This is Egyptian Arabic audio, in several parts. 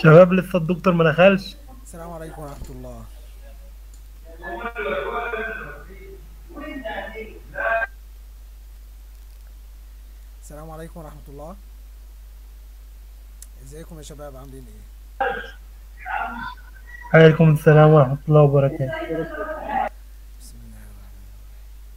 شباب لسه الدكتور ما دخلش السلام عليكم ورحمة الله السلام عليكم ورحمة الله ازيكم يا شباب عاملين ايه عليكم السلام ورحمة الله وبركاته بسم الله الرحمن الرحيم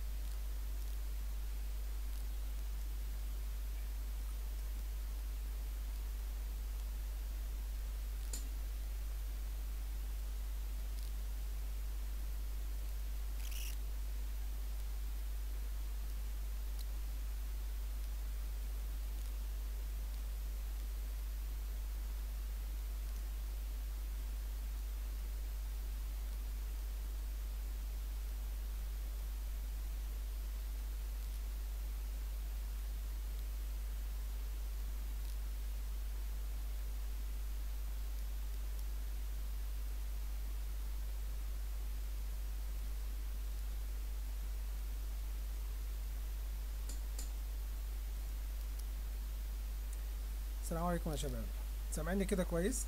السلام عليكم يا شباب سامعيني كده كويس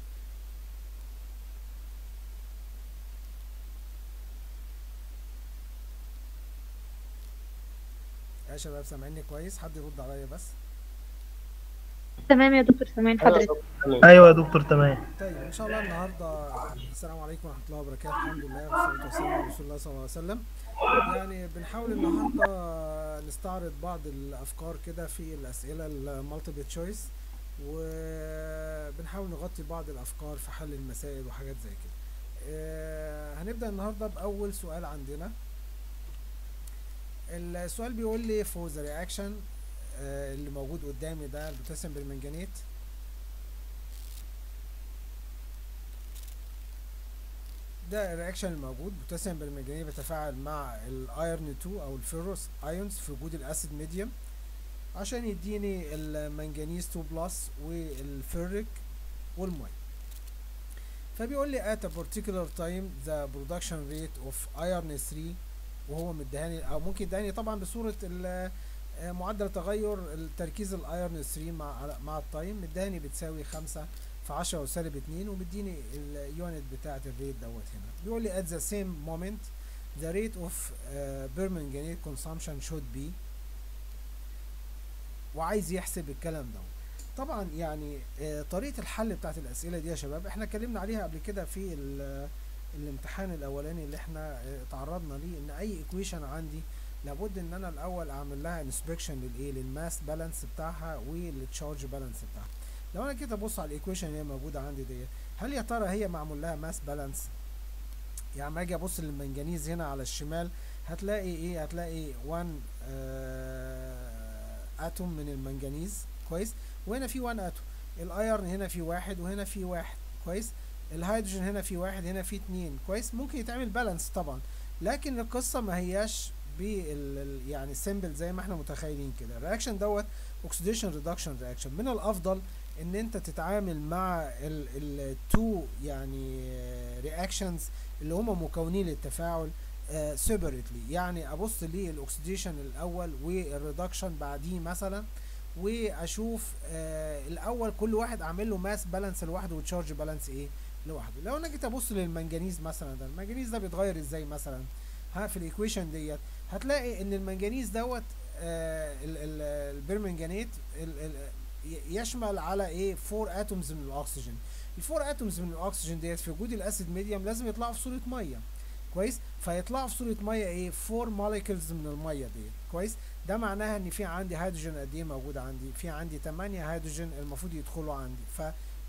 يا شباب سامعيني كويس حد يرد عليا بس تمام يا دكتور سامعين حضرتك ايوه يا دكتور تمام طيب ان شاء الله النهارده السلام عليكم ورحمه الله وبركاته الحمد لله والصلاه والسلام على رسول الله صلى الله عليه وسلم يعني بنحاول النهارده نستعرض بعض الافكار كده في الاسئله المالتيبل تشويس وبنحاول نغطي بعض الافكار في حل المسائل وحاجات زي كده آه، هنبدا النهارده باول سؤال عندنا السؤال بيقول لي for the reaction آه، اللي موجود قدامي ده البوتاسيوم بالمنجنيت ده الرياكشن الموجود بوتاسيوم بالمنجنيت بيتفاعل مع الايرن 2 او الفيروس ايونز في وجود الاسيد ميديوم عشان يديني المنجنيز 2 بلس والفيريك والمي فبيقول لي at a particular time the production rate of iron 3 وهو مديهاني او ممكن يديهاني طبعا بصوره ال- آه، معدل تغير التركيز الايرن 3 مع مع التايم مديهاني بتساوي 5 في 10 وسالب 2 ومديني اليونت بتاعت الريت دوت هنا بيقول لي at the same moment the rate of uh, permanganate consumption should be وعايز يحسب الكلام ده طبعا يعني آه، طريقه الحل بتاعت الاسئله دي يا شباب احنا اتكلمنا عليها قبل كده في ال- الامتحان الاولاني اللي احنا آه، تعرضنا ليه ان اي ايكويشن عندي لابد ان انا الاول اعمل لها انسبكشن للايه للماس بالانس بتاعها والتشارج بالانس بتاعها لو انا كده ابص على الايكويشن اللي هي موجوده عندي دي هل يا ترى هي معمول لها ماس بالانس يعني ما اجي ابص للمنجنيز هنا على الشمال هتلاقي ايه هتلاقي 1 اتوم من المنجنيز كويس وهنا في 1 اتوم الايرن هنا في واحد وهنا في واحد كويس الهيدروجين هنا في واحد هنا في اتنين كويس ممكن يتعمل بالانس طبعا لكن القصه ما هياش بال يعني سيمبل زي ما احنا متخيلين كده الرياكشن دوت اوكسيديشن ريدكشن رياكشن من الافضل ان انت تتعامل مع التو يعني رياكشنز اللي هم مكونين للتفاعل سيبريتلي يعني ابص للاكسيديشن الاول والريدكشن بعديه مثلا واشوف آه الاول كل واحد اعمل له ماس بالانس لوحده وتشارج بالانس ايه لوحده لو انا جيت ابص للمنجنيز مثلا ده المنجنيز ده بيتغير ازاي مثلا ها في الايكويشن ديت هتلاقي ان المنجنيز دوت آه ال- ال- البرمنجانيت ال- ال- ي- يشمل على ايه 4 اتومز من الاكسجين الفور اتومز من الاكسجين ديت في وجود الاسيد ميديوم لازم يطلعوا في صوره ميه كويس فيطلعوا في صوره ميه ايه 4 موليكولز من الميه ديت كويس ده معناها ان في عندي هيدروجين قد ايه موجود عندي في عندي 8 هيدروجين المفروض يدخلوا عندي ف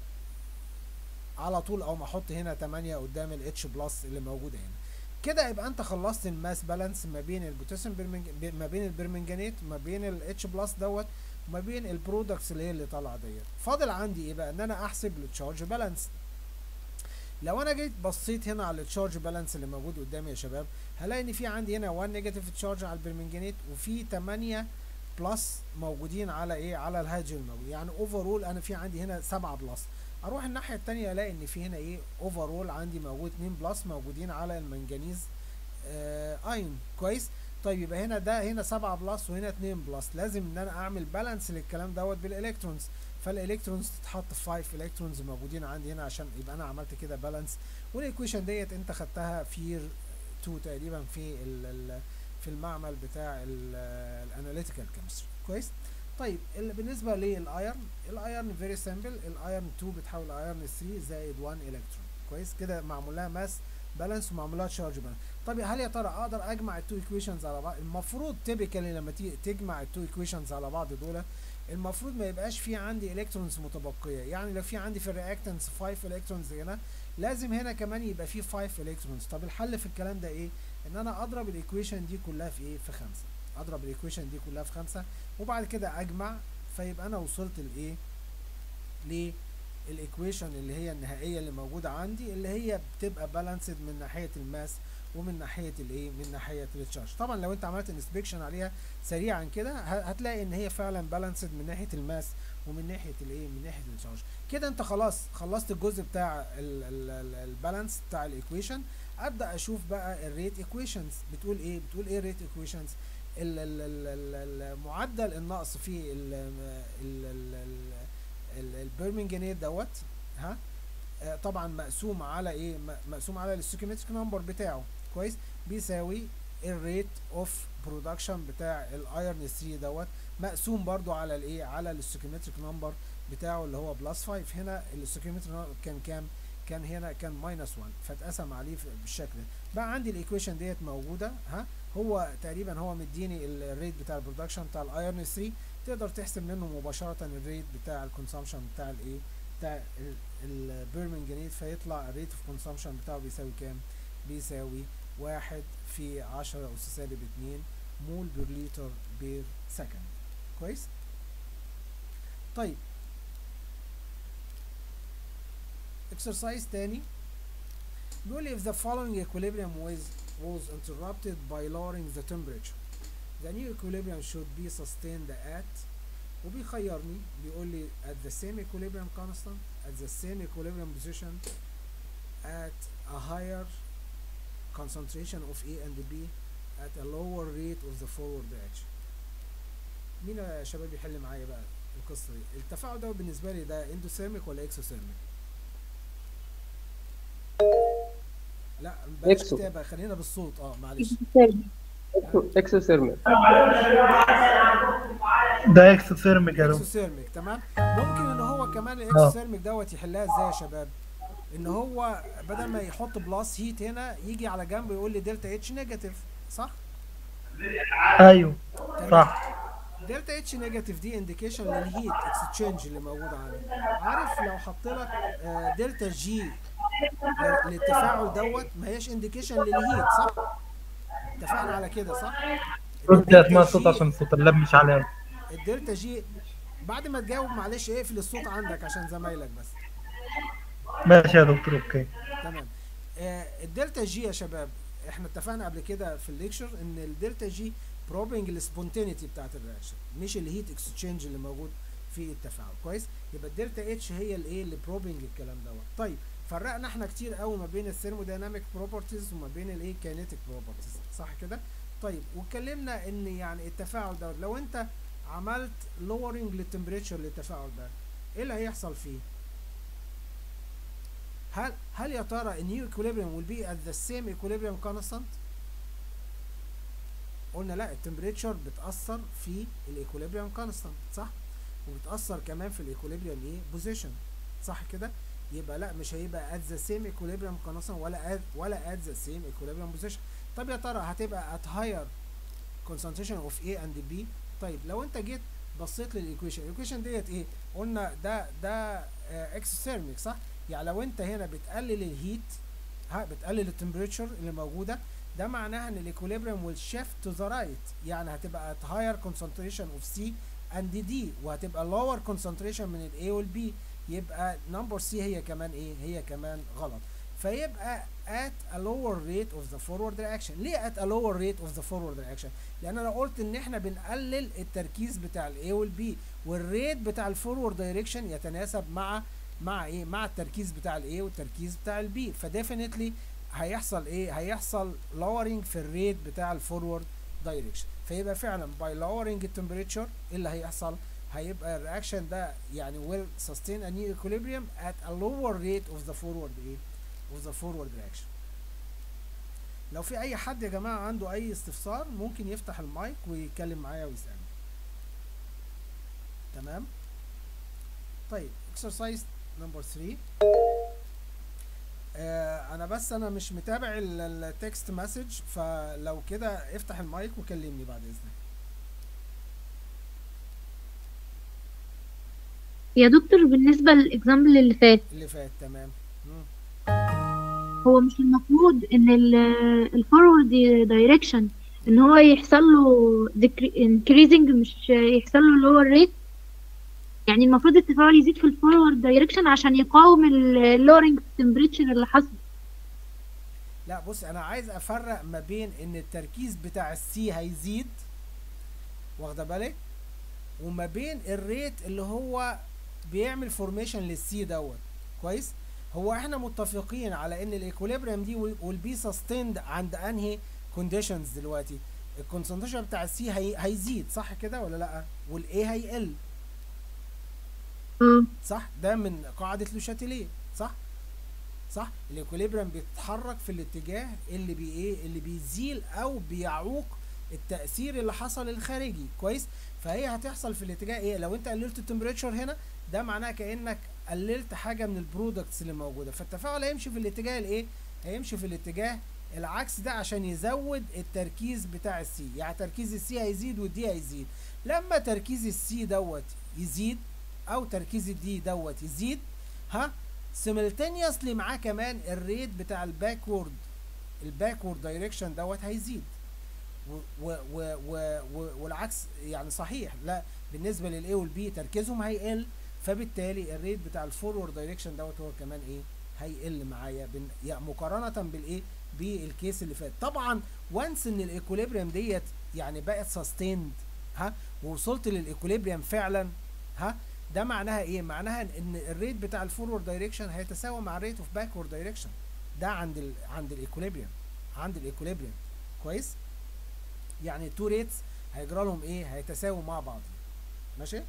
على طول او ما احط هنا 8 قدام الاتش بلس اللي موجوده هنا كده يبقى انت خلصت الماس بالانس ما بين البوتاسيوم برمنج... ب- ما بين البرمنجانيت ما بين الاتش بلس دوت وما بين البرودكتس اللي هي اللي طالعه ديت فاضل عندي ايه بقى ان انا احسب التشارج بالانس لو انا جيت بصيت هنا على التشارج بالانس اللي موجود قدامي يا شباب هلاقي ان في عندي هنا 1 نيجاتيف تشارج على البرمنجانيت وفي 8 بلس موجودين على ايه على الهيدروجين الموجود يعني اوفرول انا في عندي هنا 7 بلس اروح الناحيه الثانيه الاقي ان في هنا ايه اوفرول عندي موجود 2 بلس موجودين على المنجنيز آه ايون كويس طيب يبقى هنا ده هنا 7 بلس وهنا 2 بلس لازم ان انا اعمل بالانس للكلام دوت بالالكترونز فالالكترونز تتحط 5 الكترونز موجودين عندي هنا عشان يبقى انا عملت كده بالانس والايكويشن ديت انت خدتها في 2 تقريبا في ال ال في المعمل بتاع الاناليتيكال كيمستري كويس طيب ال- بالنسبه للايرن الايرن فيري سامبل الايرن 2 بتحول ايرن 3 زائد 1 الكترون كويس كده معمول لها ماس بالانس ومعمول لها تشارج بالانس طب هل يا ترى اقدر اجمع التو ايكويشنز على بعض المفروض تيبيكالي لما تيجي تجمع التو ايكويشنز على بعض دول المفروض ما يبقاش في عندي الكترونز متبقيه يعني لو في عندي في الرياكتنس 5 الكترونز هنا لازم هنا كمان يبقى في 5 الكترونز طب الحل في الكلام ده ايه ان انا اضرب الايكويشن دي كلها في ايه في خمسة اضرب الايكويشن دي كلها في خمسة وبعد كده اجمع فيبقى انا وصلت لايه للايكويشن اللي هي النهائيه اللي موجوده عندي اللي هي بتبقى بالانسد من ناحيه الماس ومن ناحيه الايه من ناحيه التشارج طبعا لو انت عملت انسبكشن عليها سريعا كده ه- هتلاقي ان هي فعلا بالانسد من ناحيه الماس ومن ناحيه الايه من ناحيه التشارج كده انت خلاص خلصت الجزء بتاع البالانس بتاع الايكويشن ابدا اشوف بقى الريت ايكويشنز بتقول ايه بتقول ايه الريت ايكويشنز معدل النقص في البرمنجانيت دوت ها آه، طبعا مقسوم على ايه م- مقسوم على الستوكيومتريك نمبر بتاعه كويس بيساوي الريت اوف برودكشن بتاع الايرن 3 دوت مقسوم برضو على الايه على الستوكيومتريك نمبر بتاعه اللي هو بلس 5 هنا الستوكيومتريك نمبر كان كام كان هنا كان ماينس 1 فاتقسم عليه في- بالشكل ده بقى عندي الايكويشن ديت موجوده ها هو تقريبا هو مديني ال- الريت بتاع البرودكشن بتاع الايرن 3 تقدر تحسب منه مباشره الريت بتاع الكونسامشن بتاع الايه بتاع البرمنجانيت فيطلع الريت اوف كونسامشن بتاعه بيساوي كام بيساوي واحد في عشرة أس سالب اتنين مول بير لتر بير سكند كويس طيب exercise تاني بيقول لي if the following equilibrium was was interrupted by lowering the temperature the new equilibrium should be sustained at وبيخيرني بيقول لي at the same equilibrium constant at the same equilibrium position at a higher concentration of A and B at a lower rate of the forward direction مين يا شباب يحل معايا بقى القصه دي التفاعل ده بالنسبه لي ده اندوثيرميك ولا اكسوثيرميك لا بلاش إكسو. كتابه خلينا بالصوت اه معلش اكسوثيرميك ده اكسوثيرميك يا دكتور اكسوثيرميك تمام ممكن ان هو كمان الاكسوثيرميك دوت يحلها ازاي يا شباب ان هو بدل ما يحط بلس هيت هنا يجي على جنب يقول لي دلتا اتش نيجاتيف صح ايوه تمام. صح دلتا اتش نيجاتيف دي انديكيشن للهيت اكستشينج اللي موجود عندي عارف لو حط لك آه، دلتا جي ل- للتفاعل دوت ما هياش انديكيشن للهيت صح اتفقنا على كده صح رد اسمها الدلتا الصوت جي- عشان الصوت اللاب مش عالي الدلتا جي بعد ما تجاوب معلش اقفل الصوت عندك عشان زمايلك بس ماشي يا دكتور اوكي تمام آه الدلتا جي يا شباب احنا اتفقنا قبل كده في الليكشر ان الدلتا جي بروبنج السبونتينيتي بتاعت الرياكشن مش الهيت اكسشينج اللي موجود في التفاعل كويس يبقى الدلتا اتش هي الايه اللي بروبنج الكلام دوت طيب فرقنا احنا كتير قوي ما بين الثيرمودايناميك بروبرتيز وما بين الايه كاينيتيك بروبرتيز صح كده طيب واتكلمنا ان يعني التفاعل دوت لو انت عملت لورنج للتمبريتشر للتفاعل ده ايه اللي هيحصل فيه هل هل يا ترى النيو equilibrium will be at the same equilibrium constant قلنا لا التمبريتشر بتأثر في الايكوليبريم كونستانت صح وبتأثر كمان في الايكوليبريم ايه بوزيشن صح كده يبقى لا مش هيبقى at the same equilibrium constant ولا at ولا at the same equilibrium position طب يا ترى هتبقى at higher concentration of A and B طيب لو انت جيت بصيت للايكويشن الايكويشن ديت ايه قلنا ده ده اكسوثيرميك صح يعني لو انت هنا بتقلل الهيت ها بتقلل التمبريتشر اللي موجوده ده معناها ان الايكوليبريم ويل شيفت تو ذا رايت يعني هتبقى at higher concentration of C and D وهتبقى lower concentration من ال A وال B يبقى نمبر C هي كمان ايه هي كمان غلط فيبقى at a lower rate of the forward reaction ليه at a lower rate of the forward reaction لان انا قلت ان احنا بنقلل التركيز بتاع ال A وال B والريت بتاع الفورورد دايركشن يتناسب مع مع ايه مع التركيز بتاع الايه والتركيز بتاع البي فديفينتلي هيحصل ايه هيحصل lowering في الريت بتاع الفورورد دايركشن فيبقى فعلا باي lowering التمبريتشر ايه اللي هيحصل هيبقى الرياكشن ده يعني will sustain a new equilibrium at a lower rate of the forward ايه of the forward reaction لو في اي حد يا جماعه عنده اي استفسار ممكن يفتح المايك ويتكلم معايا ويسالني تمام طيب exercise number 3 آه انا بس انا مش متابع التكست مسج فلو كده افتح المايك وكلمني بعد اذنك يا دكتور بالنسبة للإكزامبل اللي فات اللي فات تمام مم. هو مش المفروض إن الفورورد دايركشن إن هو يحصل له increasing مش يحصل له اللي هو الريت يعني المفروض التفاعل يزيد في الفورورد دايركشن عشان يقاوم اللورنج تمبريتشر اللي حصل لا بص انا عايز افرق ما بين ان التركيز بتاع السي هيزيد واخده بالك وما بين الريت اللي هو بيعمل فورميشن للسي دوت كويس هو احنا متفقين على ان الايكوليبريم دي will be sustained عند انهي كونديشنز دلوقتي الكونسنتريشن بتاع السي هي هيزيد صح كده ولا لا والاي هيقل اه صح ده من قاعده لوشاتيليه صح صح الايكوليبريم بيتحرك في الاتجاه اللي بي ايه اللي بيزيل او بيعوق التاثير اللي حصل الخارجي كويس فهي هتحصل في الاتجاه ايه لو انت قللت التمبريتشر هنا ده معناه كانك قللت حاجه من البرودكتس اللي موجوده فالتفاعل هيمشي في الاتجاه الايه هيمشي في الاتجاه العكس ده عشان يزود التركيز بتاع السي يعني تركيز السي هيزيد والدي هيزيد لما تركيز السي دوت يزيد او تركيز الدي دوت يزيد ها سيملتينيوسلي معاه كمان الريت بتاع الباكورد الباكورد دايركشن دوت هيزيد و و و و و والعكس يعني صحيح لا بالنسبه للاي والبي تركيزهم هيقل فبالتالي الريت بتاع الفورورد دايركشن دوت هو كمان ايه هيقل معايا بن- يعني مقارنه بالايه بالكيس اللي فات طبعا وانس ان الايكوليبريم ديت يعني بقت سستيند ها ووصلت للايكوليبريم فعلا ها ده معناها ايه معناها ان الريت بتاع الفورورد دايركشن هيتساوى مع الريت اوف باكورد دايركشن ده عند ال عند الايكوليبريم عند الايكوليبريم كويس يعني تو ريتس هيجرى لهم ايه هيتساووا مع بعض ماشي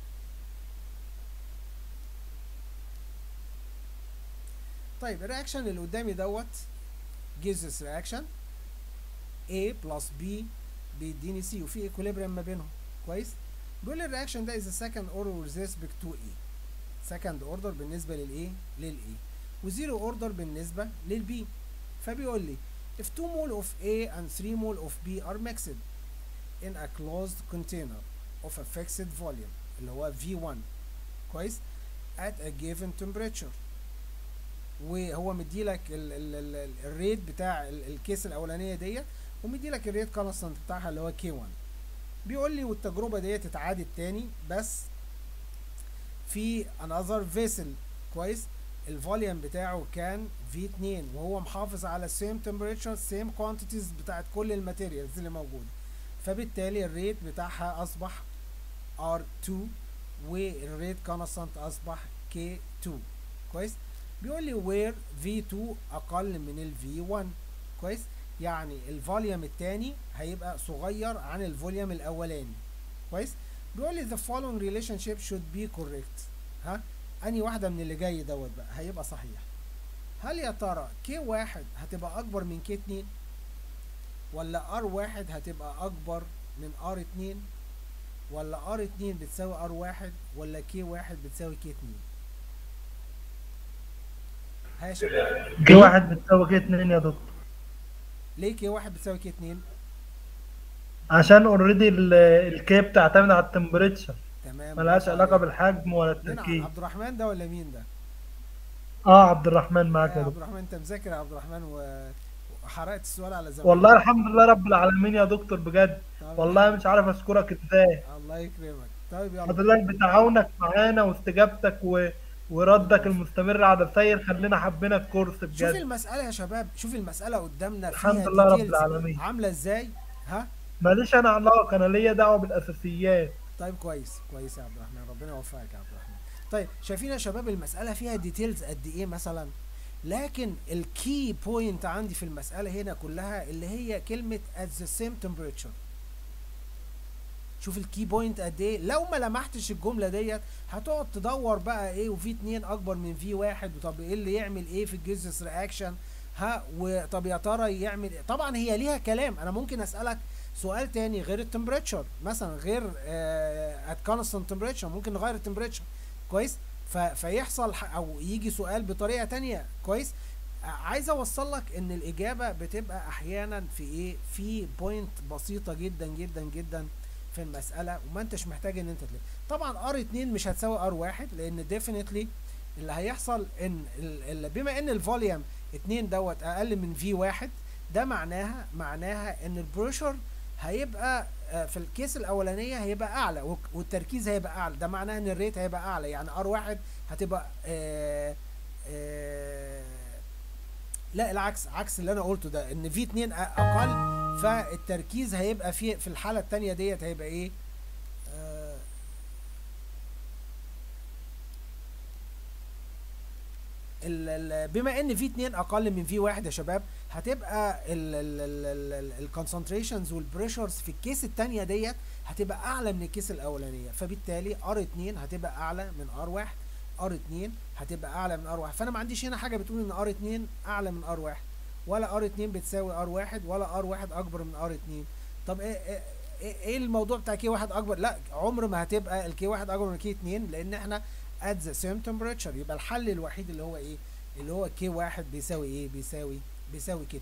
طيب الرياكشن اللي قدامي دوت gives this reaction A plus B بيديني C وفي ايكوليبريم ما بينهم كويس بيقول لي الرياكشن ده is the second order with respect to A second order بالنسبة للايه للاي وزيرو اوردر بالنسبة للبي فبيقول لي if 2 mole of A and 3 mole of B are mixed in a closed container of a fixed volume اللي هو V1 كويس at a given temperature وهو مديلك ال ال ال الريت بتاع ال- الكيس الاولانيه ديت ومديلك الريت كونستانت بتاعها اللي هو K1 بيقول لي والتجربه ديت اتعادت تاني بس في another vessel كويس الفوليوم بتاعه كان V2 وهو محافظ على same temperature same quantities بتاعت كل الماتيريالز اللي موجوده فبالتالي الريت بتاعها اصبح R2 والريت كونستانت اصبح K2 كويس بيقول لي where V2 اقل من ال V1 كويس يعني الفوليوم الثاني هيبقى صغير عن الفوليوم الاولاني كويس بيقول لي the following relationship should be correct ها انهي واحده من اللي جاي دوت بقى هيبقى صحيح هل يا ترى K1 هتبقى اكبر من K2 ولا R1 هتبقى اكبر من R2 ولا R2 بتساوي R1 ولا K1 بتساوي K2 ها يا شباب كي واحد بتساوي كي اتنين يا دكتور ليه K1 بتساوي K2 عشان اوريدي الكي بتعتمد على التمبريتشر تمام ملهاش برافو علاقه عليك. بالحجم ولا مين ع- التركيز عبد الرحمن ده ولا مين ده؟ اه عبد الرحمن معاك يا يا عبد دكتور الرحمن انت مذاكر يا عبد الرحمن و- وحرقت السؤال على زمان والله الحمد لله رب العالمين يا دكتور بجد طب والله مش عارف اشكرك ازاي الله يكرمك طيب يلا حضرتك بتعاونك معانا واستجابتك و... وردك المستمر على السير خلينا حبينا الكورس شوف بجد المسألة يا شباب شوف المسألة قدامنا الحمد فيها لله رب details العالمين عاملة ازاي؟ ها؟ ماليش انا علاقه انا ليا دعوه بالاساسيات طيب كويس كويس يا عبد الرحمن ربنا يوفقك يا عبد الرحمن طيب شايفين يا شباب المسألة فيها ديتيلز قد ايه مثلا لكن الكي بوينت عندي في المسألة هنا كلها اللي هي كلمة at the same temperature شوف الكي بوينت قد ايه لو ما لمحتش الجمله ديت هتقعد تدور بقى ايه وفي اتنين اكبر من في واحد وطب ايه اللي يعمل ايه في الجيزس رياكشن ها وطب يا ترى يعمل إيه؟ طبعا هي ليها كلام انا ممكن اسالك سؤال تاني غير التمبريتشر مثلا غير ات كونستانت تمبريتشر ممكن نغير التمبريتشر كويس ف... فيحصل ح- او يجي سؤال بطريقه تانية كويس ع- عايز اوصل لك ان الاجابه بتبقى احيانا في ايه في بوينت بسيطه جدا جدا جدا في المساله وما انتش محتاج ان انت تلف طبعا ار 2 مش هتساوي ار 1 لان ديفينتلي اللي هيحصل ان ال... ال... بما ان الفوليوم 2 دوت اقل من في 1 ده معناها معناها ان البريشر هيبقى آه، في الكيس الاولانيه هيبقى اعلى وك- والتركيز هيبقى اعلى ده معناه ان الريت هيبقى اعلى يعني ار واحد هتبقى آه آه لا العكس عكس اللي انا قلته ده ان في 2 اقل فالتركيز هيبقى في في الحاله الثانيه ديت هيبقى ايه آه ال- ال- بما ان في 2 اقل من في واحد يا شباب هتبقى الكونسنتريشنز والبريشرز في الكيس الثانيه ديت هتبقى اعلى من الكيس الاولانيه فبالتالي ار 2 هتبقى اعلى من ار 1 ار 2 هتبقى اعلى من ار 1 فانا ما عنديش هنا حاجه بتقول ان ار 2 اعلى من ار 1 ولا ار 2 بتساوي ار 1 ولا ار 1 اكبر من ار 2 طب ايه ايه ايه إيه الموضوع بتاع كي 1 اكبر لا عمر ما هتبقى الكي 1 اكبر من كي 2 لان احنا at the same temperature يبقى الحل الوحيد اللي هو ايه اللي هو كي 1 بيساوي ايه بيساوي بيساوي كي 2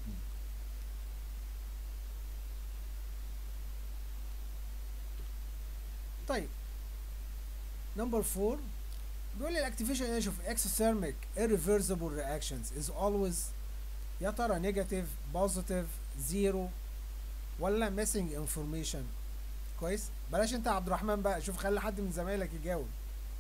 طيب نمبر 4 بيقول لي الاكتيفيشن انرجي اوف exothermic irreversible reactions is always يا ترى نيجاتيف بوزيتيف زيرو ولا missing information كويس بلاش انت يا عبد الرحمن بقى شوف خلي حد من زمايلك يجاوب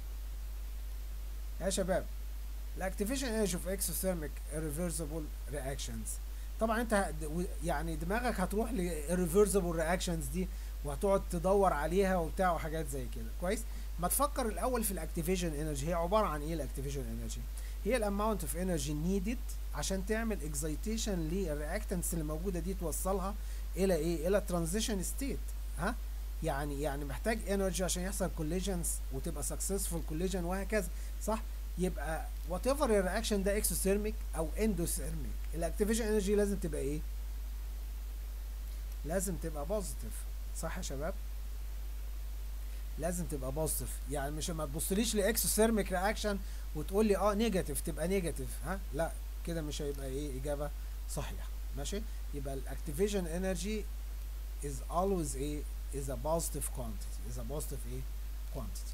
يا شباب الاكتيفيشن انرجي اوف exothermic irreversible reactions طبعا انت ه- و- يعني دماغك هتروح للريفرسبل رياكشنز دي وهتقعد تدور عليها وبتاع وحاجات زي كده كويس ما تفكر الاول في الاكتيفيشن انرجي هي عباره عن ايه الاكتيفيشن انرجي هي الاماونت اوف انرجي نيدد عشان تعمل اكزايتيشن للرياكتنتس اللي موجوده دي توصلها الى ايه الى ترانزيشن ستيت ها يعني يعني محتاج انرجي عشان يحصل كوليجنز وتبقى سكسسفول كوليجن وهكذا صح يبقى وات ايفر الرياكشن ده اكسوثيرميك او اندوثيرميك الاكتيفيشن انرجي لازم تبقى ايه لازم تبقى بوزيتيف صح يا شباب لازم تبقى بوزيتيف يعني مش ما تبصليش لاكسوثيرميك رياكشن وتقول لي اه نيجاتيف تبقى نيجاتيف ها لا كده مش هيبقى ايه اجابه صحيحه ماشي يبقى الاكتيفيشن انرجي is always a is a positive quantity is a positive ايه quantity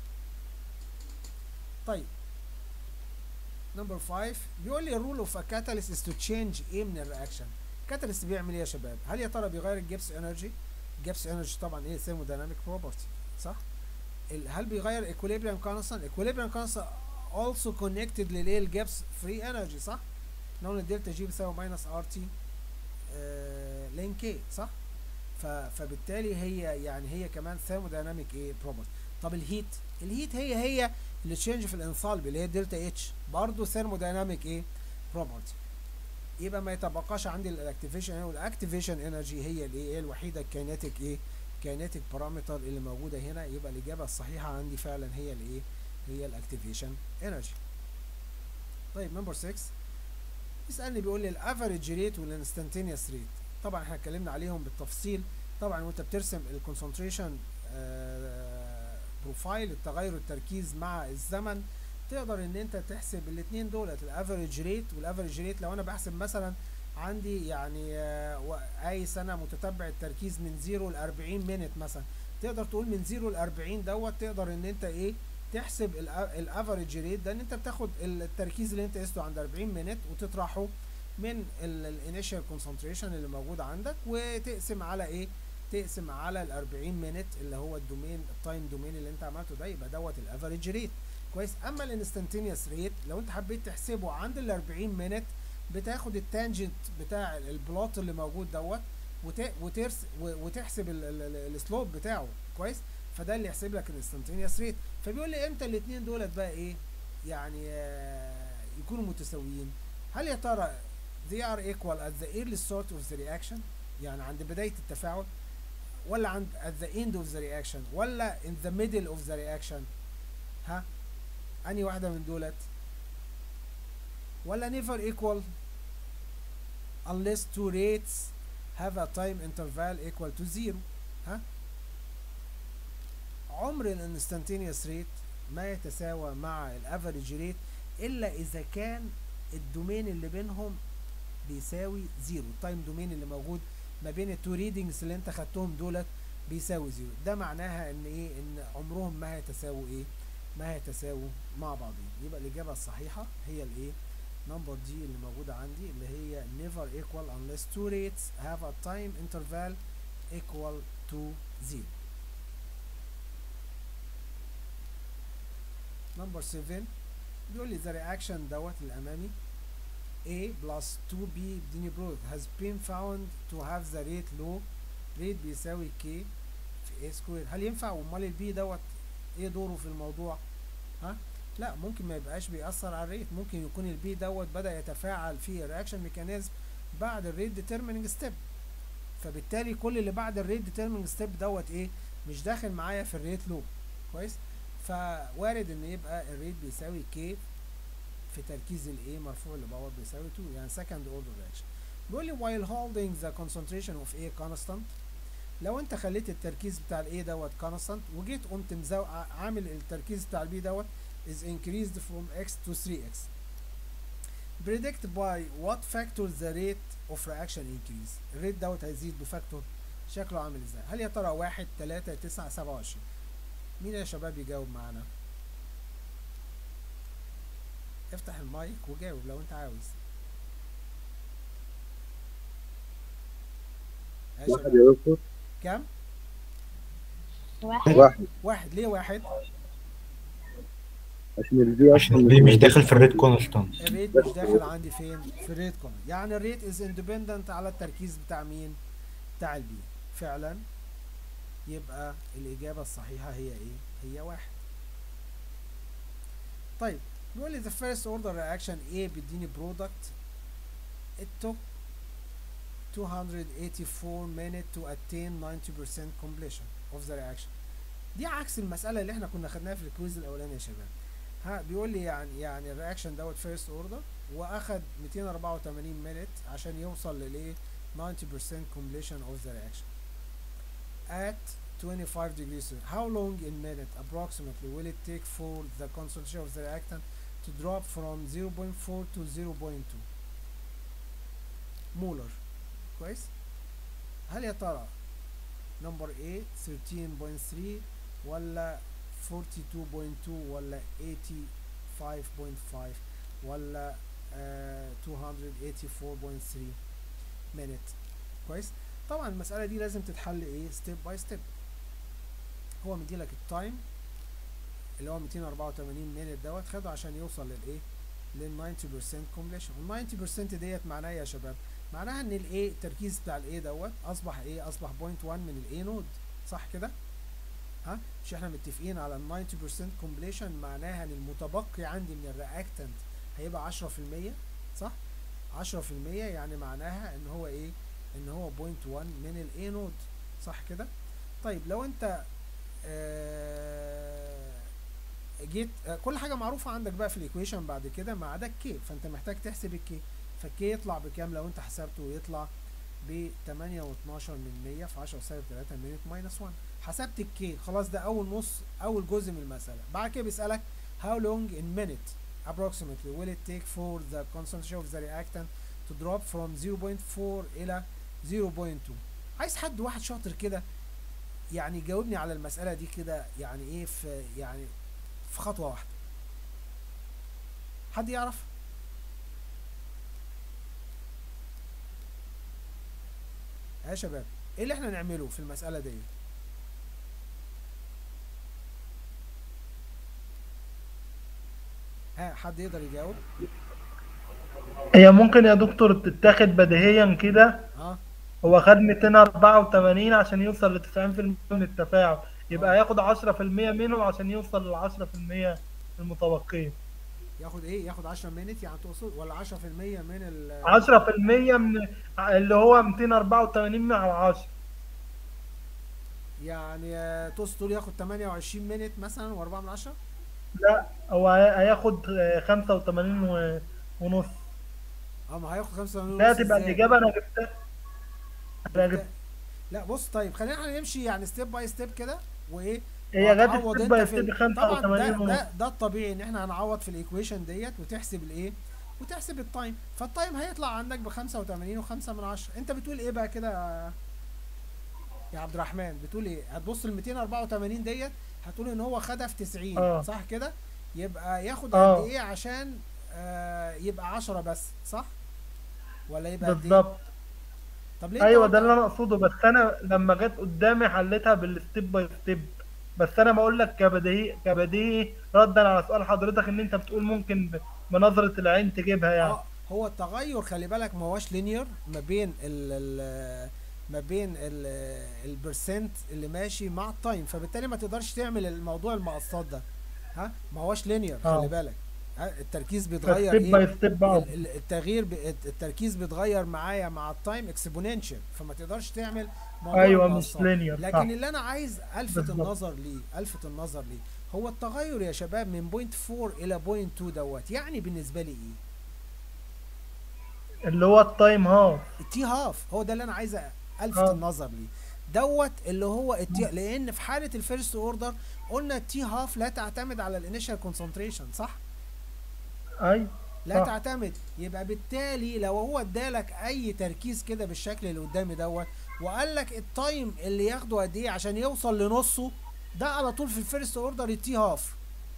طيب نمبر 5 بيقول لي الرول اوف ا كاتاليست از تو تشينج ايه من الرياكشن كاتاليست بيعمل ايه يا شباب هل يا ترى بيغير الجيبس انرجي الجيبس انرجي طبعا ايه ثيرمودايناميك بروبرتي صح ال- هل بيغير ايكوليبريم كونستانت ايكوليبريم كونستانت also connected للايه الجيبس فري انرجي صح احنا قلنا الدلتا جي بيساوي ماينس ار تي لين كي صح ف فبالتالي هي يعني هي كمان ثيرمودايناميك ايه بروبرتي طب الهيت الهيت هي هي اللي تشينج في الانثالبي اللي هي دلتا اتش برضه ثيرمودايناميك ايه بروبرتي يبقى ما يتبقاش عندي الاكتيفيشن والاكتيفيشن انرجي هي الايه هي الوحيده الكينيتيك ايه كينيتيك بارامتر اللي موجوده هنا يبقى الاجابه الصحيحه عندي فعلا هي الايه هي الاكتيفيشن انرجي طيب نمبر 6 يسالني بيقول لي الافريج ريت والانستنتينيوس ريت طبعا احنا اتكلمنا عليهم بالتفصيل طبعا وانت بترسم الكونسنتريشن بروفايل التغير التركيز مع الزمن تقدر ان انت تحسب الاثنين دولت الافريج ريت والافريج ريت لو انا بحسب مثلا عندي يعني آه، و- اي سنه متتبع التركيز من 0 ل 40 مينت مثلا تقدر تقول من 0 ل 40 دوت تقدر ان انت ايه تحسب الافريج ريت ده ان انت بتاخد التركيز اللي انت قسته عند 40 مينت وتطرحه من الانيشال كونسنتريشن اللي موجود عندك وتقسم على ايه تقسم على ال 40 مينت اللي هو الدومين التايم دومين اللي انت عملته ده يبقى دوت الافريج ريت كويس اما الانستنتينيوس ريت لو انت حبيت تحسبه عند ال 40 مينت بتاخد التانجنت بتاع البلوت اللي موجود دوت وت- وترس و- وتحسب السلوب بتاعه كويس فده اللي يحسب لك الانستنتينيوس ريت فبيقول لي امتى الاثنين دولت بقى ايه يعني آه، يكونوا متساويين هل يا ترى they are equal at the early start of the reaction يعني عند بداية التفاعل ولا عند at the end of the reaction ولا in the middle of the reaction ها انهي واحده من دولت ولا never equal unless two rates have a time interval equal to zero ها عمر الانستانتينيوس ريت ما يتساوى مع الافريج ريت الا اذا كان الدومين اللي بينهم بيساوي زيرو التايم دومين اللي موجود ما بين التو ريدنجز اللي انت خدتهم دولت بيساوي زيرو ده معناها ان ايه ان عمرهم ما هيتساووا ايه ما هيتساووا مع بعضهم يبقى الاجابه الصحيحه هي الايه نمبر دي اللي موجوده عندي اللي هي never equal unless two rates have a time interval equal to zero نمبر 7 بيقول لي the reaction دوت الامامي A plus 2B بديني برودكت has been found to have the rate low rate بيساوي K في A سكوير هل ينفع امال البي دوت ايه دوره في الموضوع ها لا ممكن ما يبقاش بيأثر على الريت ممكن يكون البي دوت بدأ يتفاعل في الرياكشن ميكانيزم بعد الريت ديترميننج ستيب فبالتالي كل اللي بعد الريت ديترميننج ستيب دوت ايه مش داخل معايا في الريت لوب كويس فوارد ان يبقى الريت بيساوي كي في تركيز الايه مرفوع لباور بيساوي 2 يعني second order reaction بيقول لي while holding the concentration of A constant لو انت خليت التركيز بتاع الايه دوت constant وجيت قمت مزو... عامل التركيز بتاع البي دوت is increased from x to 3x predict by what factor the rate of reaction increase الريت دوت هيزيد بفاكتور شكله عامل ازاي هل يا ترى 1 3 9 27 مين يا شباب يجاوب معانا افتح المايك وجاوب لو انت عاوز يا واحد شباب يا دكتور كام واحد واحد واحد ليه واحد عشان البي عشان البي مش داخل في الريت كونستانت الريت مش داخل عندي فين في الريت كون يعني الريت از اندبندنت على التركيز بتاع مين بتاع البي فعلا يبقى الإجابة الصحيحة هي إيه؟ هي واحد. طيب بيقول لي the first order reaction A بيديني product it took 284 minutes to attain 90% completion of the reaction. دي عكس المسألة اللي احنا كنا خدناها في الكويز الأولاني يا شباب. ها بيقول لي يعني يعني الرياكشن دوت فيرست اوردر واخد 284 مينت عشان يوصل للايه 90% completion of the reaction. at 25 degrees Celsius. How long in minute approximately will it take for the concentration of the reactant to drop from 0.4 to 0.2 molar كويس هل يا ترى number A 13.3 ولا 42.2 ولا 85.5 ولا آه 284.3 minute كويس طبعا المسألة دي لازم تتحل ايه ستيب باي ستيب هو مديلك التايم اللي هو 284 مينت دوت خده عشان يوصل للايه لل 90% كومبليشن وال 90% ديت معناها إيه يا شباب معناها ان الايه التركيز بتاع الايه دوت اصبح ايه اصبح 0.1 من الايه نود صح كده ها مش احنا متفقين على ال 90% كومبليشن معناها ان المتبقي عندي من الرياكتنت هيبقى 10% صح 10% يعني معناها ان هو ايه ان هو 0.1 من الاي نود صح كده طيب لو انت آه جيت آه كل حاجه معروفه عندك بقى في الايكويشن بعد كده ما عدا الكي فانت محتاج تحسب الكي فالكي يطلع بكام لو انت حسبته يطلع ب 8 و12 من 100 في 10 سالب 3 مينت ماينس 1 حسبت الكي خلاص ده اول نص اول جزء من المساله بعد كده بيسالك how long in minute approximately will it take for the concentration of the reactant to drop from 0.4 الى 0.2 عايز حد واحد شاطر كده يعني يجاوبني على المسألة دي كده يعني ايه في يعني في خطوة واحدة حد يعرف يا شباب ايه اللي احنا نعمله في المسألة دي ها حد يقدر يجاوب هي ممكن يا دكتور تتاخد بديهيا كده اه هو خد 284 عشان يوصل ل 90% من التفاعل يبقى ياخد 10% منهم عشان يوصل لل 10% المتبقين ياخد ايه ياخد 10 مينت يعني تقصد ولا 10% من ال 10% من اللي هو 284 مع 10 يعني آه، تقصد تقول ياخد 28 مينت مثلا و4 من 10 لا هو هي- هياخد آه، 85 و- ونص اه ما هياخد 85 لا ونص تبقى ازاي؟ الإجابة أنا جبتها أنا جبت لا بص طيب خلينا نمشي يعني ستيب باي ستيب كده وايه هي جت وهتعوض ستيب باي انت في ال- ستيب طبعا 85 ده ونص ده ده الطبيعي ان احنا هنعوض في الايكويشن ديت وتحسب الايه وتحسب التايم فالتايم هيطلع عندك ب 85 و5 من 10 انت بتقول ايه بقى كده يا- يا عبد الرحمن بتقول ايه هتبص ال 284 ديت هتقول ان هو خدها في 90 اه. صح كده يبقى ياخد اه. قد ايه عشان آه يبقى 10 بس صح ولا يبقى قد ايه بالظبط طب ليه انت ايوه قلت- ده اللي انا اقصده بس انا لما جت قدامي حليتها بالستيب باي ستيب بس انا بقول لك كبديهي كبديهي ردا على سؤال حضرتك ان انت بتقول ممكن ب- بنظرة العين تجيبها يعني اه هو التغير خلي بالك ما هوش لينير ما بين ال ال ما بين ال البرسنت اللي ماشي مع التايم فبالتالي ما تقدرش تعمل الموضوع المقصات ده ها ما هوش لينير اه. خلي بالك ها التركيز بيتغير ستيب ايه باي ستيب بقى ال- ال- التغيير ب- التركيز بيتغير معايا مع التايم اكسبوننشال فما تقدرش تعمل موضوع ايوه مش المقصات. لينير صح لكن اللي انا عايز الفت بالظبط. النظر ليه الفت النظر ليه هو التغير يا شباب من بوينت 4 الى بوينت 2 دوت يعني بالنسبه لي ايه اللي هو التايم هاف التي هاف هو ده اللي انا عايز الفت اه. النظر ليه دوت اللي هو التي لان في حاله الفيرست اوردر قلنا التي هاف لا تعتمد على الانيشال كونسنتريشن صح اي لا صح. تعتمد يبقى بالتالي لو هو ادالك اي تركيز كده بالشكل اللي قدامي دوت وقال لك التايم اللي ياخده قد ايه عشان يوصل لنصه ده على طول في الفيرست اوردر التي هاف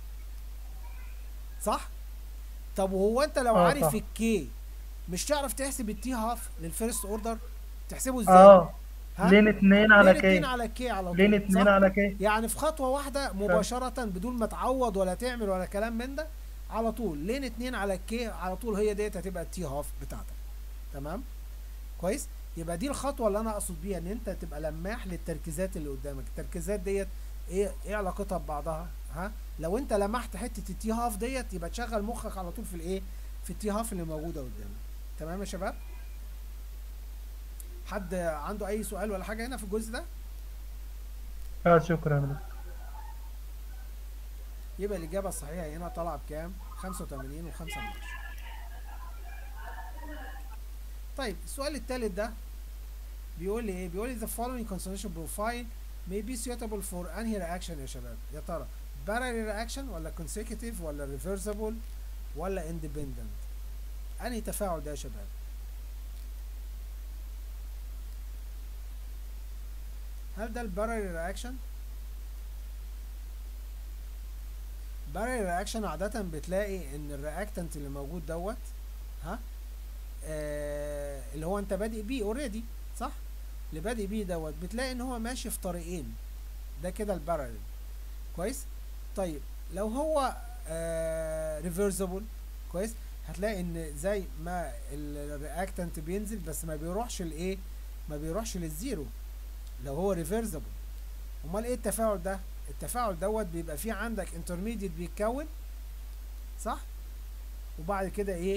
صح طب وهو انت لو اه، عارف صح. الكي مش تعرف تحسب التي هاف للفيرست اوردر تحسبه ازاي اه ها؟ لين اتنين على لين اتنين كي على كي على طول لين اتنين صح؟ على كي يعني في خطوة واحدة مباشرة بدون ما تعوض ولا تعمل ولا كلام من ده على طول لين اتنين على الكي على طول هي ديت هتبقى التي هاف بتاعتك تمام كويس يبقى دي الخطوة اللي انا اقصد بيها ان انت تبقى لماح للتركيزات اللي قدامك التركيزات ديت ايه ايه علاقتها ببعضها ها لو انت لمحت حتة التي هاف ديت يبقى تشغل مخك على طول في الايه في التي هاف اللي موجودة قدامك تمام يا شباب حد عنده اي سؤال ولا حاجة هنا في الجزء ده اه شكرا يبقى الإجابة الصحيحة هنا طالعة بكام؟ 85 و5 من 10 طيب السؤال التالت ده بيقول لي ايه؟ بيقول لي the following concentration profile may be suitable for انهي reaction يا شباب؟ يا ترى parallel reaction ولا consecutive ولا reversible ولا independent؟ انهي تفاعل ده يا شباب؟ هل ده الباراليل رياكشن؟ باراليل رياكشن عادة بتلاقي ان الرياكتنت اللي موجود دوت ها آه اللي هو انت بادئ بيه اوريدي صح؟ اللي بادئ بيه دوت بتلاقي ان هو ماشي في طريقين ده كده الباراليل كويس؟ طيب لو هو آه ريفرسبل كويس؟ هتلاقي ان زي ما الرياكتنت بينزل بس ما بيروحش لايه؟ ما بيروحش للزيرو لو هو ريفرسبل امال ايه التفاعل ده؟ التفاعل دوت بيبقى فيه عندك انترميديت بيتكون صح وبعد كده ايه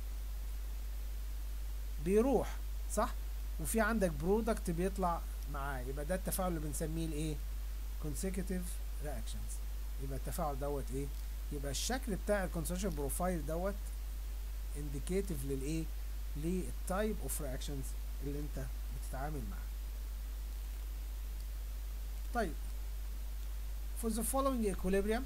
بيروح صح وفي عندك برودكت بيطلع معاه يبقى ده التفاعل اللي بنسميه الايه consecutive reactions يبقى التفاعل دوت ايه يبقى الشكل بتاع الكونسنتريشن بروفايل دوت indicative للايه للتايب اوف reactions اللي انت بتتعامل معاه طيب for the following equilibrium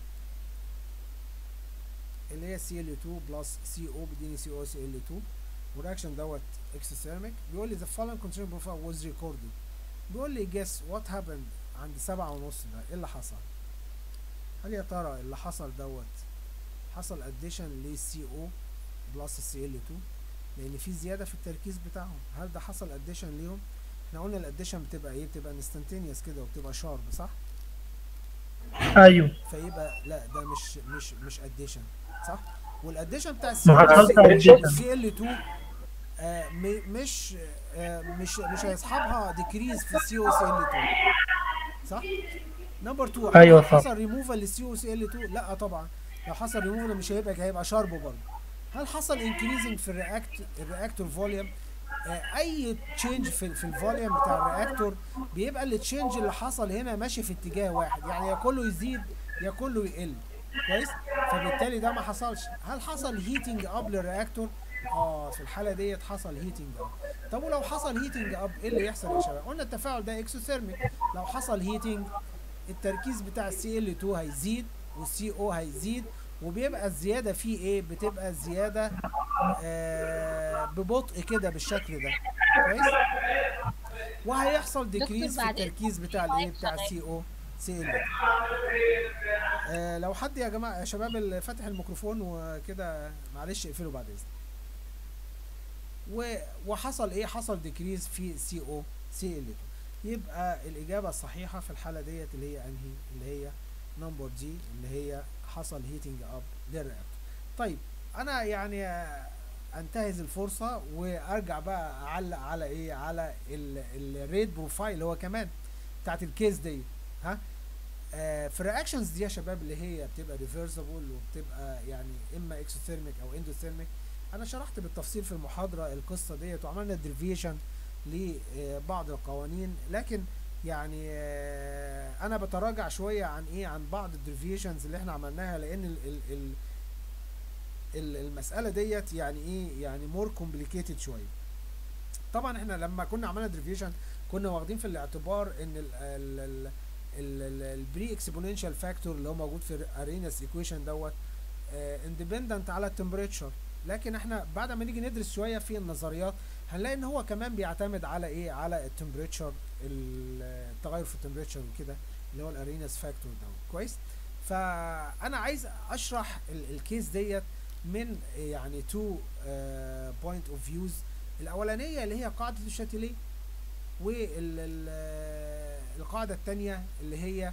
اللي هي Cl2 plus CO بيديني COCl2 والرياكشن دوت exothermic بيقول لي the following concentration profile was recorded بيقول لي guess what happened عند سبعة ونص ده ايه اللي حصل هل يا ترى اللي حصل دوت حصل addition ل CO plus Cl2 لان في زيادة في التركيز بتاعهم هل ده حصل addition ليهم احنا قلنا الاديشن بتبقى ايه بتبقى instantaneous كده وبتبقى شارب صح ايوه فيبقى لا ده مش مش مش اديشن صح والاديشن بتاع ما حصلش addition. سي ال 2 آه م- مش آه مش مش هيصحبها ديكريز في السي او سي ال 2 صح نمبر 2 أيوة صح. حصل ريموفال للسي او سي ال 2 لا طبعا لو حصل ريموفال مش هيبقى هيبقى شارب برضه هل حصل انكريزنج في الرياكت الرياكتور فوليوم آه، اي تشينج في في الفوليوم بتاع الرياكتور بيبقى التشينج اللي حصل هنا ماشي في اتجاه واحد يعني يا كله يزيد يا كله يقل كويس فبالتالي ده ما حصلش هل حصل هيتنج اب للرياكتور اه في الحاله ديت حصل هيتنج اب طب ولو حصل هيتنج اب ايه اللي يحصل يا شباب قلنا التفاعل ده اكسوثيرميك لو حصل هيتنج التركيز بتاع السي ال 2 هيزيد والسي او هيزيد وبيبقى الزياده فيه ايه بتبقى زياده آه ببطء كده بالشكل ده كويس وهيحصل ديكريز في بعد التركيز بتاع الايه بتاع السي او سي ال آه لو حد يا جماعه يا شباب اللي فاتح الميكروفون وكده معلش اقفله بعد اذنك و- وحصل ايه حصل ديكريز في سي او سي ال 2 يبقى الاجابه الصحيحه في الحاله ديت اللي هي انهي اللي هي نمبر دي اللي هي حصل هيتنج اب للرياكتور طيب انا يعني آه، انتهز الفرصه وارجع بقى اعلق على ايه على الريد بروفايل هو كمان بتاعت الكيس دي ها آه في الرياكشنز دي يا شباب اللي هي بتبقى ريفرسبل وبتبقى يعني اما اكسوثيرميك او اندوثيرميك انا شرحت بالتفصيل في المحاضره القصه ديت وعملنا دريفيشن لبعض القوانين لكن يعني آه، انا بتراجع شويه عن ايه عن بعض الدريفيشنز اللي احنا عملناها لان ال ال ال ال- المساله ديت يعني ايه يعني مور كومبليكيتد شويه طبعا احنا لما كنا عملنا دريفيشن كنا واخدين في الاعتبار ان ال ال ال البري اكسبوننشال فاكتور اللي هو موجود في اريناس ايكويشن دوت اندبندنت على التمبريتشر لكن احنا بعد ما نيجي ندرس شويه في النظريات هنلاقي ان هو كمان بيعتمد على ايه على التمبريتشر التغير في التمبريتشر وكده اللي هو الاريناس فاكتور دوت كويس فانا عايز اشرح ال- الكيس ديت من يعني تو بوينت اوف فيوز الاولانيه اللي هي قاعده الشاتيليه والقاعده الثانيه اللي هي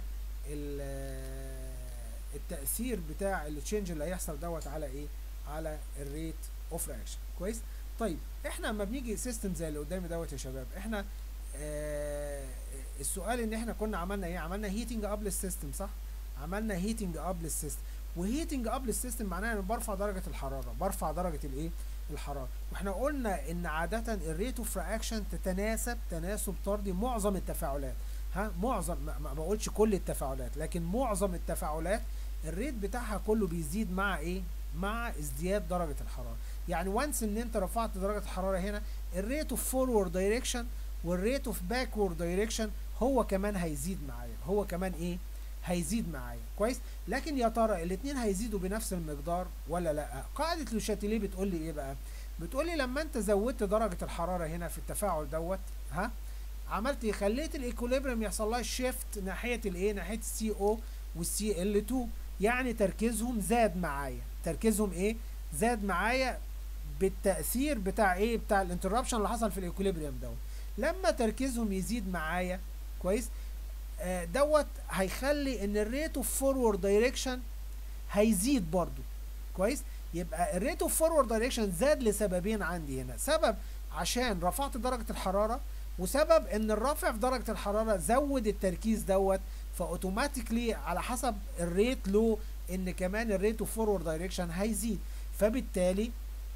ال- التاثير بتاع التشينج اللي هيحصل دوت على ايه على الريت اوف رياكشن كويس طيب احنا لما بنيجي سيستم زي اللي قدامي دوت يا شباب احنا آه السؤال ان احنا كنا عملنا ايه عملنا هيتنج اب للسيستم صح عملنا هيتنج اب للسيستم وهيتنج اب للسيستم معناها ان برفع درجه الحراره برفع درجه الايه الحراره واحنا قلنا ان عاده الريت اوف رياكشن تتناسب تناسب طردي معظم التفاعلات ها معظم ما ما بقولش كل التفاعلات لكن معظم التفاعلات الريت بتاعها كله بيزيد مع ايه مع ازدياد درجه الحراره يعني وانس ان انت رفعت درجه الحراره هنا الريت اوف فورورد دايركشن والريت اوف باكورد دايركشن هو كمان هيزيد معايا هو كمان ايه هيزيد معايا كويس لكن يا ترى الاثنين هيزيدوا بنفس المقدار ولا لا قاعده لوشاتيليه بتقول لي ايه بقى بتقول لي لما انت زودت درجه الحراره هنا في التفاعل دوت ها عملت ايه خليت الايكوليبريم يحصل لها شيفت ناحيه الايه ناحيه السي او والسي ال 2 يعني تركيزهم زاد معايا تركيزهم ايه زاد معايا بالتاثير بتاع ايه بتاع الانتربشن اللي حصل في الايكوليبريم دوت لما تركيزهم يزيد معايا كويس آه دوت هيخلي ان الريت اوف فورورد دايركشن هيزيد برضو كويس يبقى الريت اوف فورورد دايركشن زاد لسببين عندي هنا سبب عشان رفعت درجه الحراره وسبب ان الرفع في درجه الحراره زود التركيز دوت فاوتوماتيكلي على حسب الريت له ان كمان الريت اوف فورورد دايركشن هيزيد فبالتالي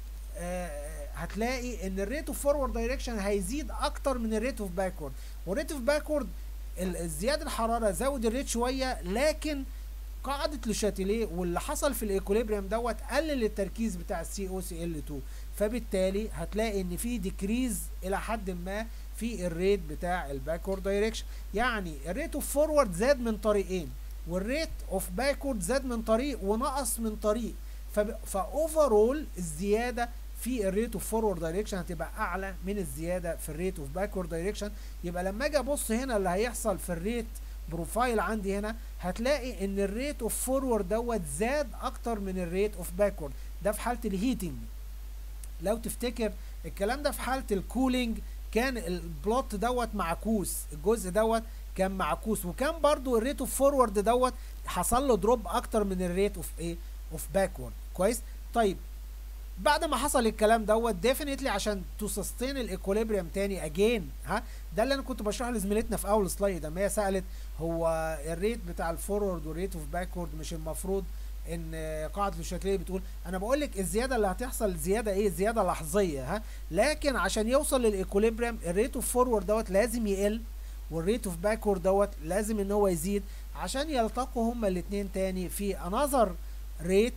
آه هتلاقي ان الريت اوف فورورد دايركشن هيزيد اكتر من الريت اوف باكورد والريت اوف باكورد الزياده الحراره زود الريت شويه لكن قاعده لوشاتيليه واللي حصل في الايكوليبريم دوت قلل التركيز بتاع السي او سي ال 2 فبالتالي هتلاقي ان في ديكريز الى حد ما في الريت بتاع الباكورد دايركشن يعني الريت اوف فورورد زاد من طريقين والريت اوف باكورد زاد من طريق ونقص من طريق فاوفرول الزياده في الريت اوف فورورد دايركشن هتبقى اعلى من الزياده في الريت اوف باكورد دايركشن يبقى لما اجي ابص هنا اللي هيحصل في الريت بروفايل عندي هنا هتلاقي ان الريت اوف فورورد دوت زاد اكتر من الريت اوف باكورد ده في حاله الهيتنج لو تفتكر الكلام ده في حاله الكولينج كان البلوت دوت معكوس الجزء دوت كان معكوس وكان برضو الريت اوف فورورد دوت حصل له دروب اكتر من الريت اوف ايه اوف باكورد كويس طيب بعد ما حصل الكلام دوت ديفينتلي عشان تسستين الايكوليبريم تاني اجين ها ده اللي انا كنت بشرحه لزميلتنا في اول سلايد اما هي سالت هو الريت بتاع الفورورد والريت اوف باكورد مش المفروض ان آه، قاعده لوشاتيليه بتقول انا بقول لك الزياده اللي هتحصل زياده ايه زياده لحظيه ها لكن عشان يوصل للايكوليبريم الريت اوف فورورد دوت لازم يقل والريت اوف باكورد دوت لازم ان هو يزيد عشان يلتقوا هما الاثنين تاني في انذر ريت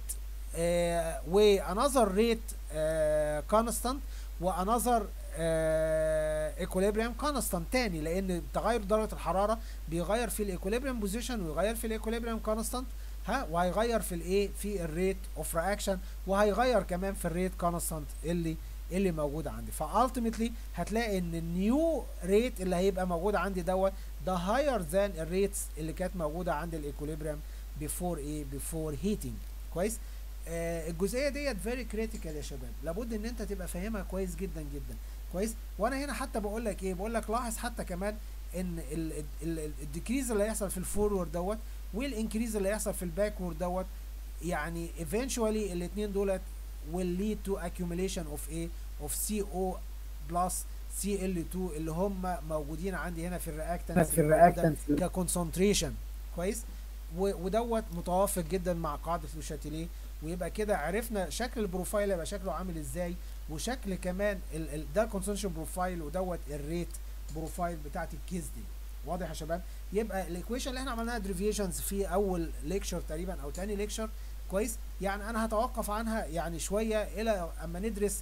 وانذر ريت كونستانت وانذر ايكوليبريم كونستانت تاني لان تغير درجه الحراره بيغير في الايكوليبريم بوزيشن ويغير في الايكوليبريم كونستانت ها وهيغير في الايه في الريت اوف رياكشن وهيغير كمان في الريت كونستانت اللي اللي موجود عندي فالتيمتلي هتلاقي ان النيو ريت اللي هيبقى موجود عندي دوت ده هاير ذان الريتس اللي كانت موجوده عند الايكوليبريم بيفور ايه بيفور هيتنج كويس آه الجزئيه ديت فيري كريتيكال يا شباب لابد ان انت تبقى فاهمها كويس جدا جدا كويس وانا هنا حتى بقول لك ايه بقول لك لاحظ حتى كمان ان الديكريز اللي هيحصل في الفورورد دوت والانكريز اللي هيحصل في الباكورد دوت يعني eventually الاثنين دولت will lead to accumulation of a of CO plus CL2 اللي هم موجودين عندي هنا في الرياكتنس في الرياكتنس ككونسنتريشن كويس و- ودوت متوافق جدا مع قاعده لوشاتيليه ويبقى كده عرفنا شكل البروفايل يبقى شكله عامل ازاي وشكل كمان ال ال ده الكونسنتريشن بروفايل ودوت الريت بروفايل بتاعت الكيس دي واضح يا شباب يبقى الايكويشن اللي احنا عملناها دريفيشنز في اول ليكشر تقريبا او تاني ليكشر كويس يعني انا هتوقف عنها يعني شويه الى اما ندرس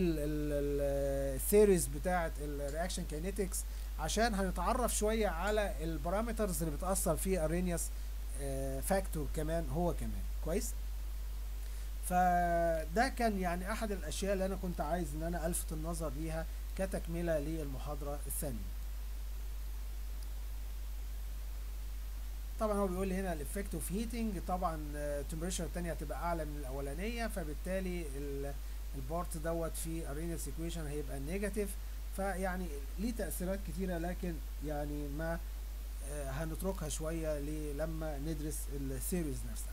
الثيريز بتاعه الرياكشن كاينيتكس عشان هنتعرف شويه على البارامترز اللي بتاثر في ارينيوس فاكتور كمان هو كمان كويس فده كان يعني احد الاشياء اللي انا كنت عايز ان انا الفت النظر ليها كتكمله للمحاضره الثانيه طبعا هو بيقول لي هنا الافكت اوف هيتنج طبعا التمبريتشر الثانيه هتبقى اعلى من الاولانيه فبالتالي البارت دوت في ارينيوس ايكويشن هيبقى نيجاتيف فيعني ليه تاثيرات كتيره لكن يعني ما آه، هنتركها شويه لما ندرس الثيريز نفسها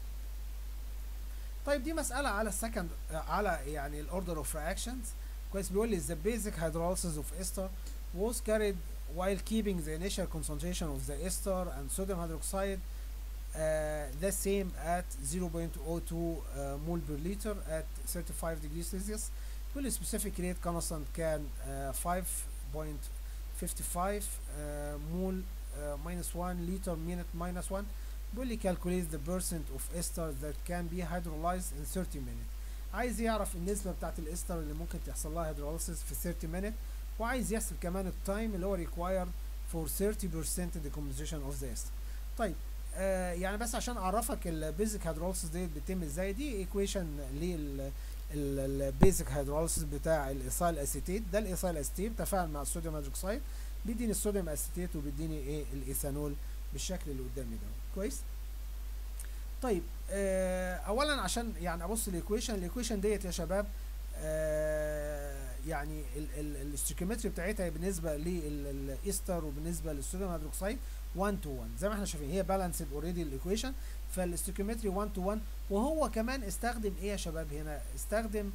طيب دي مساله على السكند على يعني الاوردر اوف رياكشنز كويس بيقول لي the basic hydrolysis of ester was carried while keeping the initial concentration of the ester and sodium hydroxide uh, the same at 0.02 uh, mole per liter at 35 degrees Celsius واللي specific rate constant كان uh, 5.55 uh, mole uh, minus 1 liter minute minus 1 بيقول لي calculate the percent of ester that can be hydrolyzed in 30 minutes عايز يعرف النسبة بتاعت الاستر اللي ممكن تحصل لها hydrolysis في 30 minutes وعايز يحسب كمان التايم اللي هو required for 30% decomposition of the ester طيب آه يعني بس عشان اعرفك البيزك هيدروليسيس ديت بتتم ازاي دي ايكويشن لل البيزك هيدروليسيس بتاع الايثايل اسيتيت ده الايثايل اسيتيت تفاعل مع الصوديوم هيدروكسيد بيديني الصوديوم اسيتيت وبيديني ايه الايثانول بالشكل اللي قدامي ده كويس طيب آه اولا عشان يعني ابص الايكويشن الايكويشن ديت يا شباب آه يعني الاستيكيومتري بتاعتها بالنسبه للايستر وبالنسبه للصوديوم هيدروكسيد 1 تو 1 زي ما احنا شايفين هي بالانسد اوريدي الايكويشن فالاستيكيومتري 1 تو 1 وهو كمان استخدم ايه يا شباب هنا استخدم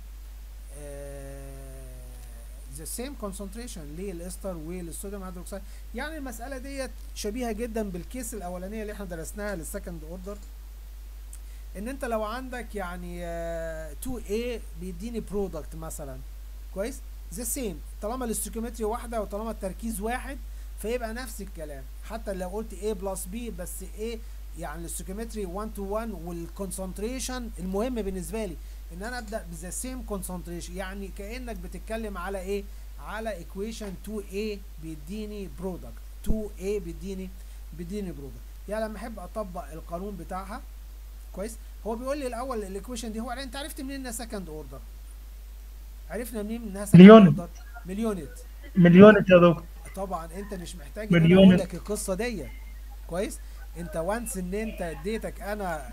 ذا سيم كونسنتريشن للاستر وللصوديوم هيدروكسيد يعني المساله ديت شبيهه جدا بالكيس الاولانيه اللي احنا درسناها للسكند اوردر ان انت لو عندك يعني 2A بيديني برودكت مثلا كويس ذا سيم طالما الاستيكيومتري واحده وطالما التركيز واحد فيبقى نفس الكلام حتى لو قلت A بلس B بس A يعني الاستيكيومتري 1 تو 1 والكونسنتريشن المهم بالنسبه لي ان انا ابدا بذا سيم كونسنتريشن يعني كانك بتتكلم على ايه على ايكويشن 2A بيديني برودكت 2A بيديني بيديني برودكت يعني لما احب اطبق القانون بتاعها كويس هو بيقول لي الاول الايكويشن دي هو انت عرفت منين انها سكند اوردر عرفنا منين انها سكند مليون. اوردر مليونت مليون يا دكتور طبعا انت مش محتاج ان انا مليون. اقول لك القصه دي كويس انت وانس ان انت اديتك انا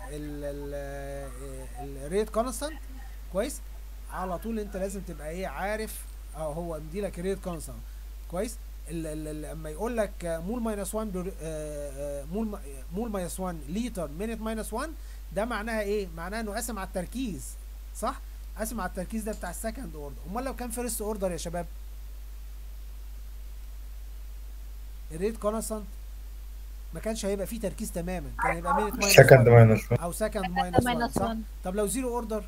الريت كونستانت كويس على طول انت لازم تبقى ايه عارف اه هو مدي لك الريت كونستانت كويس ال- ال- ال- لما يقول لك مول ماينس 1 بر- آه، آه، مول م- مول ماينس 1 لتر مينت ماينس 1 ده معناها ايه؟ معناها انه قاسم على التركيز صح؟ قاسم على التركيز ده بتاع السكند اوردر امال لو كان فيرست اوردر يا شباب الريت كونستانت ما كانش هيبقى فيه تركيز تماما كان هيبقى مينت ماينس سكند 1 ماينس او سكند ماينس 1 minus صح 1 طب لو زيرو اوردر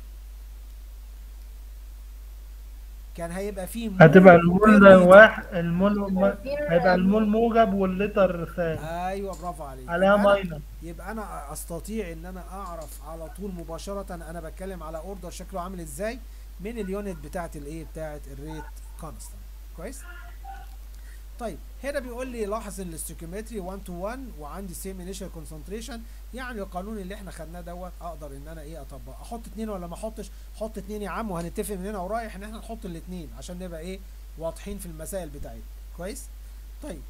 كان هيبقى فيه هتبقى مول المول بير لتر. واحد المول م- هيبقى المول موجب واللتر سالب ايوه برافو عليك عليها يبقى أنا- ماينس يبقى انا استطيع ان انا اعرف على طول مباشره انا بتكلم على اوردر شكله عامل ازاي من اليونت بتاعه الايه بتاعه الريت كونستانت كويس طيب هنا بيقول لي لاحظ ان الاستوكيومتري 1 تو 1 وعندي سيم انيشال كونسنتريشن يعني القانون اللي احنا خدناه دوت اقدر ان انا ايه اطبق احط اتنين ولا ما احطش احط اتنين يا عم وهنتفق من هنا ورايح ان احنا نحط الاتنين عشان نبقى ايه واضحين في المسائل بتاعتنا كويس طيب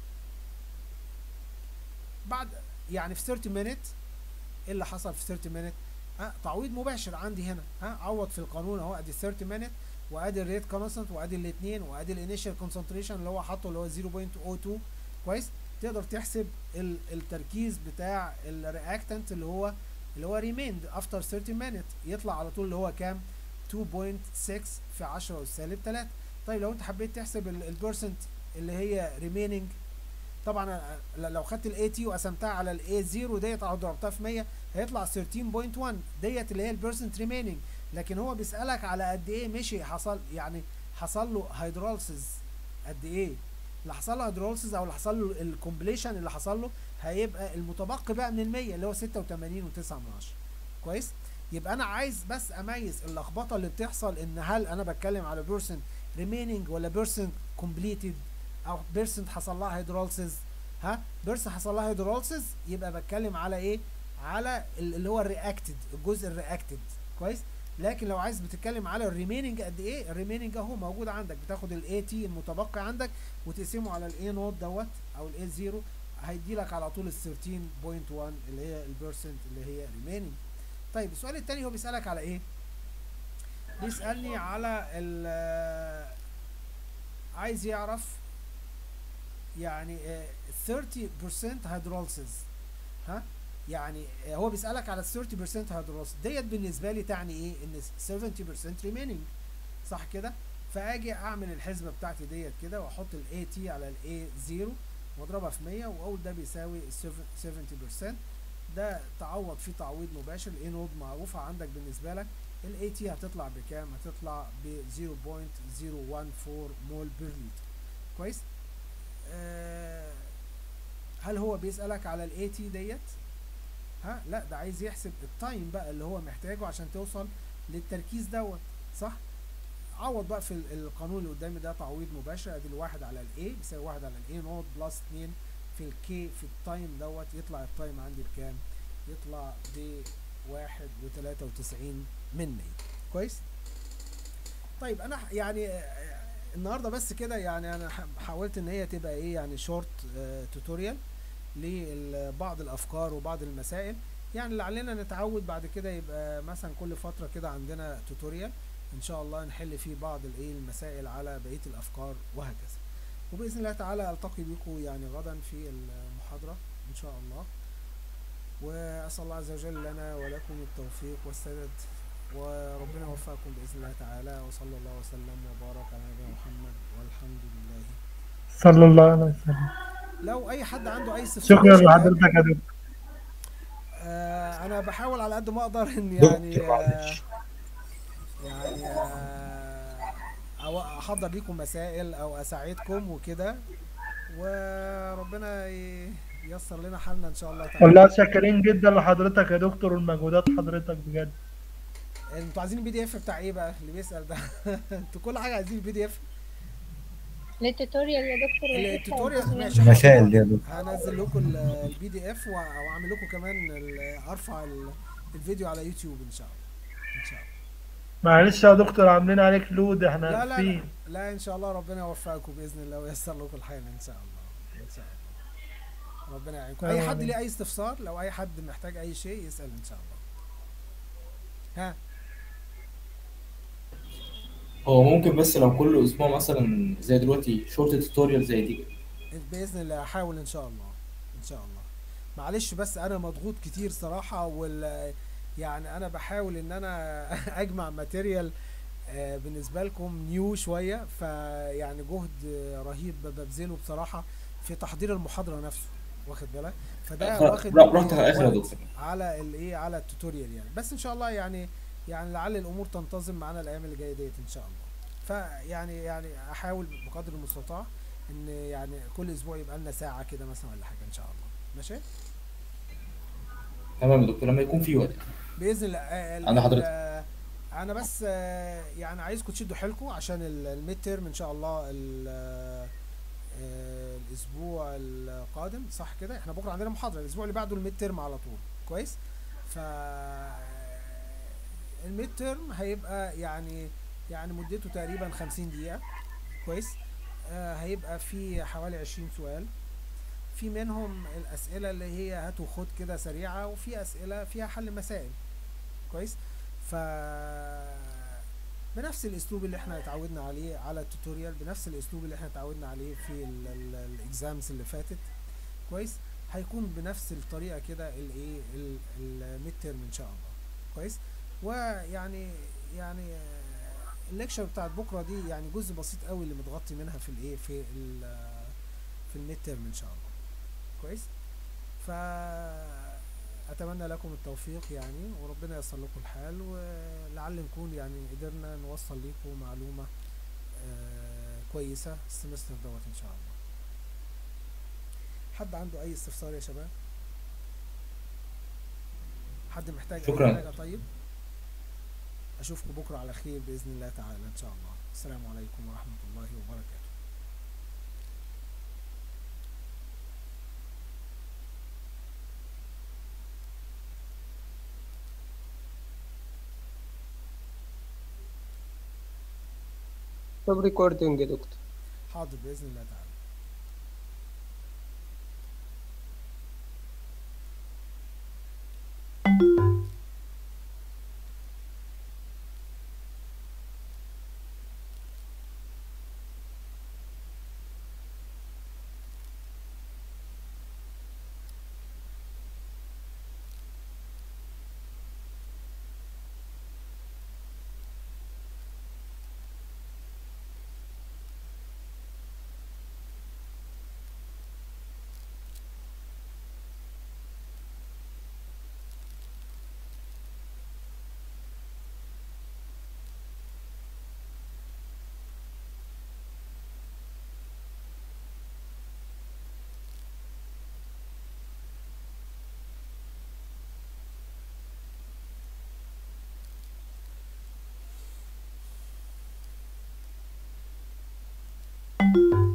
بعد يعني في 30 مينت ايه اللي حصل في 30 مينت ها تعويض مباشر عندي هنا ها عوض في القانون اهو ادي 30 مينت وادي الريت كونستنت وادي الاثنين وادي الانيشال كونسنتريشن اللي هو حاطه اللي هو 0.02 كويس تقدر تحسب ال- التركيز بتاع الرياكتنت اللي هو اللي هو ريميند افتر 30 مينت يطلع على طول اللي هو كام 2.6 في 10 سالب 3 طيب لو انت حبيت تحسب البيرسنت اللي هي ريميننج طبعا أنا ل- لو خدت الاي تي وقسمتها على الاي 0 ديت او ضربتها في 100 هيطلع 13.1 ديت اللي هي البيرسنت ريميننج لكن هو بيسالك على قد ايه مشي حصل يعني حصل له هيدرولسز قد ايه اللي حصل له هيدرولسز او اللي حصل له الكومبليشن اللي حصل له هيبقى المتبقي بقى من ال 100 اللي هو 86.9 من عشرة كويس يبقى انا عايز بس اميز اللخبطه اللي بتحصل ان هل انا بتكلم على بيرسنت ريميننج ولا بيرسنت كومبليتد او بيرسنت حصل لها هيدرولسز ها بيرسنت حصل لها هيدرولسز يبقى بتكلم على ايه على ال- اللي هو الرياكتد الجزء الرياكتد كويس لكن لو عايز بتتكلم على الريميننج قد ايه الريميننج اهو موجود عندك بتاخد الاي تي المتبقي عندك وتقسمه على الاي نوت دوت او الاي زيرو هيدي لك على طول ال 13.1 اللي هي البيرسنت اللي هي ريميننج طيب السؤال التاني هو بيسالك على ايه بيسالني على ال عايز يعرف يعني آه، 30% هيدرولسز ها يعني آه، هو بيسألك على 30% هيدرولسز ديت بالنسبة لي تعني ايه ان 70% remaining صح كده فاجي اعمل الحسبة بتاعتي ديت كده واحط الاي تي على الاي 0 واضربها في 100 واقول ده بيساوي 70% ده تعوض فيه تعويض مباشر الاي نود معروفة عندك بالنسبة لك الاي تي هتطلع بكام هتطلع ب 0.014 مول بير لتر كويس آه، هل هو بيسألك على الاي تي ديت ها لا ده عايز يحسب التايم بقى اللي هو محتاجه عشان توصل للتركيز دوت صح عوض بقى في ال- القانون اللي قدامي ده تعويض مباشر ادي الواحد على الاي بيساوي واحد على الاي نوت بلس 2 في الكي في التايم دوت يطلع التايم عندي بكام يطلع ب واحد وتلاتة وتسعين من مية كويس طيب انا ح- يعني آه، النهارده بس كده يعني انا ح- حاولت ان هي تبقى ايه يعني شورت توتوريال لبعض الافكار وبعض المسائل يعني لعلنا نتعود بعد كده يبقى مثلا كل فتره كده عندنا توتوريال ان شاء الله نحل فيه بعض الايه المسائل على بقيه الافكار وهكذا وباذن الله تعالى التقي بكم يعني غدا في المحاضره ان شاء الله واسال الله عز وجل لنا ولكم التوفيق والسداد وربنا يوفقكم باذن الله تعالى وصلى الله وسلم وبارك على نبينا محمد والحمد لله صلى الله عليه وسلم لو اي حد عنده اي استفسار شكرا يا شباب، لحضرتك يا دكتور آه انا بحاول على قد ما اقدر ان دكتور يعني آه معلش يعني آه أو احضر لكم مسائل او اساعدكم وكده وربنا ي- ييسر لنا حالنا ان شاء الله تعالى والله شاكرين جدا لحضرتك يا دكتور والمجهودات حضرتك بجد انتوا عايزين البي دي اف بتاع ايه بقى اللي بيسال ده انتوا كل حاجه عايزين البي دي اف للتوتوريال يا دكتور ولا إيه التوتوريال ماشي المسائل دي يا دكتور هنزل لكم البي دي اف واعمل لكم كمان ال- ارفع ال- الفيديو على يوتيوب ان شاء الله ان شاء الله معلش يا دكتور عاملين عليك لود احنا لا لا لا, عارفين لا ان شاء الله ربنا يوفقكم باذن الله وييسر لكم الحال ان شاء الله ان شاء الله ربنا يعينكم اي حد آمين. ليه اي استفسار لو اي حد محتاج اي شيء يسال ان شاء الله ها هو ممكن بس لو كل اسبوع مثلا زي دلوقتي شورت توتوريال زي دي باذن الله هحاول ان شاء الله ان شاء الله معلش بس انا مضغوط كتير صراحه وال يعني انا بحاول ان انا اجمع ماتيريال آه، بالنسبه لكم نيو شويه فيعني جهد آه، رهيب ببذله بصراحه في تحضير المحاضره نفسه واخد بالك فده خ- واخد را- مني رحت اخر يا وقت دكتور على الايه على التوتوريال يعني بس ان شاء الله يعني يعني لعل الامور تنتظم معانا الايام اللي جايه ديت ان شاء الله فيعني يعني احاول بقدر المستطاع ان يعني كل اسبوع يبقى لنا ساعه كده مثلا ولا حاجه ان شاء الله ماشي تمام يا دكتور لما يكون في وقت باذن الله آه، ال- عند حضرتك. ال- انا بس آه، يعني عايزكم تشدوا حيلكم عشان الميد تيرم ان شاء الله ال- آه، الاسبوع القادم صح كده احنا بكره عندنا محاضره الاسبوع اللي بعده الميد تيرم على طول كويس ف الميد تيرم هيبقى يعني يعني مدته تقريبا 50 دقيقه كويس آه هيبقى في حوالي 20 سؤال في منهم الاسئله اللي هي هات وخد كده سريعه وفي اسئله فيها حل مسائل كويس ف بنفس الاسلوب اللي احنا اتعودنا عليه على التوتوريال بنفس الاسلوب اللي احنا اتعودنا عليه في الاكزامز اللي فاتت كويس هيكون بنفس الطريقه كده الايه الميد تيرم ان شاء الله كويس ويعني يعني آه، الليكشر بتاعت بكره دي يعني جزء بسيط قوي اللي متغطي منها في الايه في ال في الميد تيرم ان شاء الله كويس ف اتمنى لكم التوفيق يعني وربنا ييسر لكم الحال ولعل نكون يعني قدرنا نوصل لكم معلومه آه كويسه السمستر دوت ان شاء الله حد عنده اي استفسار يا شباب حد محتاج شكراً. اي حاجه طيب اشوفكم بكره على خير باذن الله تعالى ان شاء الله السلام عليكم ورحمه الله وبركاته طب ريكوردنج يا دكتور حاضر باذن الله تعالى Thank you.